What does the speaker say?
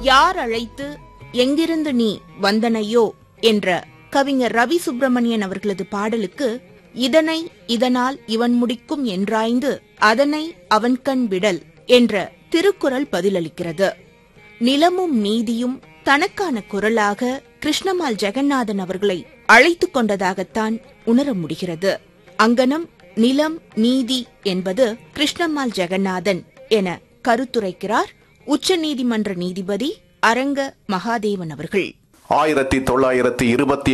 யார் அழைத்து எங்கிருந்து நீ வந்தனையோ என்ற கவிஞர் ரவி சுப்பிரமணியன் அவர்களது பாடலுக்கு இதனை இதனால் இவன் முடிக்கும் என்றாய்ந்து அதனை அவன்கண் விடல் என்ற திருக்குறள் பதிலளிக்கிறது நிலமும் நீதியும் தனக்கான குரலாக கிருஷ்ணமால் ஜெகநாதன் அவர்களை அழைத்துக் கொண்டதாகத்தான் உணர முடிகிறது அங்கனம் நிலம் நீதி என்பது கிருஷ்ணம்மாள் ஜெகநாதன் என கருத்துரைக்கிறார் உச்சநீதிமன்ற நீதிபதி அரங்க மகாதேவன் அவர்கள் ஆயிரத்தி தொள்ளாயிரத்தி இருபத்தி